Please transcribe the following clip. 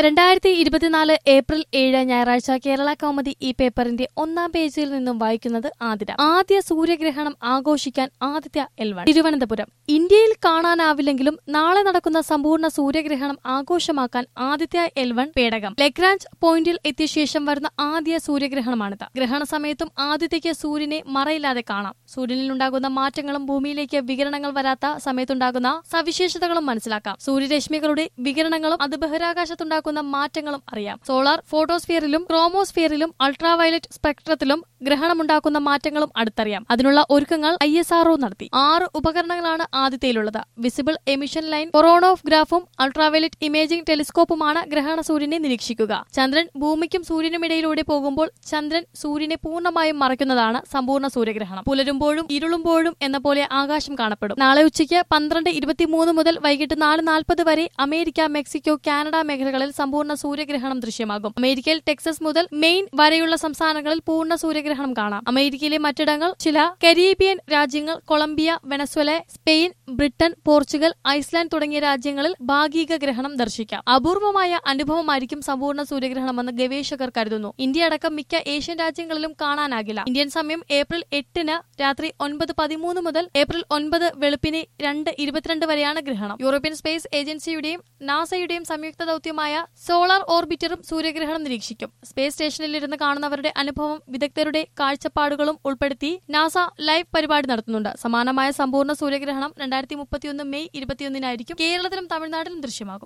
രണ്ടായിരത്തി ഇരുപത്തിനാല് ഏപ്രിൽ ഏഴ് ഞായറാഴ്ച കേരള കൗമുദി ഈ പേപ്പറിന്റെ ഒന്നാം പേജിൽ നിന്നും വായിക്കുന്നത് ആതിര ആദ്യ സൂര്യഗ്രഹണം ആഘോഷിക്കാൻ ആദിത്യ എൽവൺ തിരുവനന്തപുരം ഇന്ത്യയിൽ കാണാനാവില്ലെങ്കിലും നാളെ നടക്കുന്ന സമ്പൂർണ്ണ സൂര്യഗ്രഹണം ആഘോഷമാക്കാൻ ആദിത്യ എൽവൺ പേടകം ലഗ്രാഞ്ച് പോയിന്റിൽ എത്തിയ ശേഷം വരുന്ന ആദ്യ സൂര്യഗ്രഹണമാണിത് ഗ്രഹണ സമയത്തും ആദിത്യയ്ക്ക് സൂര്യനെ മറയില്ലാതെ കാണാം സൂര്യനിലുണ്ടാകുന്ന മാറ്റങ്ങളും ഭൂമിയിലേക്ക് വികിരണങ്ങൾ വരാത്ത സമയത്തുണ്ടാകുന്ന സവിശേഷതകളും മനസ്സിലാക്കാം സൂര്യരശ്മികളുടെ വികിരണങ്ങളും അത് ബഹിരാകാശത്തുണ്ടാക്കുന്ന മാറ്റങ്ങളും അറിയാം സോളാർ ഫോട്ടോസ്ഫിയറിലും ക്രോമോസ്ഫിയറിലും അൾട്രാവയലറ്റ് സ്പെക്ട്രത്തിലും ഗ്രഹണമുണ്ടാക്കുന്ന മാറ്റങ്ങളും അടുത്തറിയാം അതിനുള്ള ഒരുക്കങ്ങൾ ഐ എസ് ആർഒ നടത്തി ആറ് ഉപകരണങ്ങളാണ് ആദ്യത്തേലുള്ളത് വിസിബിൾ എമിഷൻ ലൈൻ കൊറോണോഗ്രാഫും അൾട്രാവയലറ്റ് ഇമേജിംഗ് ടെലിസ്കോപ്പുമാണ് ഗ്രഹണ സൂര്യനെ നിരീക്ഷിക്കുക ചന്ദ്രൻ ഭൂമിക്കും സൂര്യനുമിടയിലൂടെ പോകുമ്പോൾ ചന്ദ്രൻ സൂര്യനെ പൂർണ്ണമായും മറയ്ക്കുന്നതാണ് സമ്പൂർണ്ണ സൂര്യഗ്രഹണം പുലരുമ്പോഴും ഇരുളുമ്പോഴും എന്ന പോലെ ആകാശം കാണപ്പെടും നാളെ ഉച്ചയ്ക്ക് പന്ത്രണ്ട് ഇരുപത്തിമൂന്ന് മുതൽ വൈകിട്ട് നാല് നാൽപ്പത് വരെ അമേരിക്ക മെക്സിക്കോ കാനഡ മേഖലകളിൽ സമ്പൂർണ്ണ സൂര്യഗ്രഹണം ദൃശ്യമാകും അമേരിക്കയിൽ ടെക്സസ് മുതൽ മെയിൻ വരെയുള്ള സംസ്ഥാനങ്ങളിൽ പൂർണ്ണ സൂര്യഗ്രഹണം കാണാം അമേരിക്കയിലെ മറ്റിടങ്ങൾ ചില കരീബിയൻ രാജ്യങ്ങൾ Colombia Venezuela Spain Britain Portugal Iceland തുടങ്ങിയ രാജ്യങ്ങളിൽ ഭാഗിക ഗ്രഹണം ദർശിക്കാം അപൂർവമായ അനുഭവമായിരിക്കും സമ്പൂർണ്ണ സൂര്യഗ്രഹണമെന്ന് ഗവേഷകർ കരുതുന്നു ഇന്ത്യ അടക്കം മിക്ക ഏഷ്യൻ രാജ്യങ്ങളിലും കാണാനാകില്ല ഇന്ത്യൻ സമയം ഏപ്രിൽ എട്ടിന് രാത്രി ഒൻപത് പതിമൂന്ന് മുതൽ ഏപ്രിൽ ഒൻപത് വെളുപ്പിന് രണ്ട് ഇരുപത്തിരണ്ട് വരെയാണ് ഗ്രഹണം യൂറോപ്യൻ സ്പേസ് ഏജൻസിയുടെയും നാസയുടെയും സംയുക്ത ദൌത്യമായ സോളാർ ഓർബിറ്ററും സൂര്യഗ്രഹണം നിരീക്ഷിക്കും സ്പേസ് സ്റ്റേഷനിൽ ഇരുന്ന് കാണുന്നവരുടെ അനുഭവം വിദഗ്ധരുടെ കാഴ്ചപ്പാടുകളും ഉൾപ്പെടുത്തി നാസ ലൈവ് പരിപാടി നടത്തുന്നുണ്ട് സമാനമായ സമ്പൂർണ്ണ സൂര്യഗ്രഹണം രണ്ടായിരത്തി മുപ്പത്തിയൊന്ന് മെയ് ഇരുപത്തിയൊന്നിനായിരിക്കും കേരളത്തിലും തമിഴ്നാട്ടിലും ദൃശ്യമാകും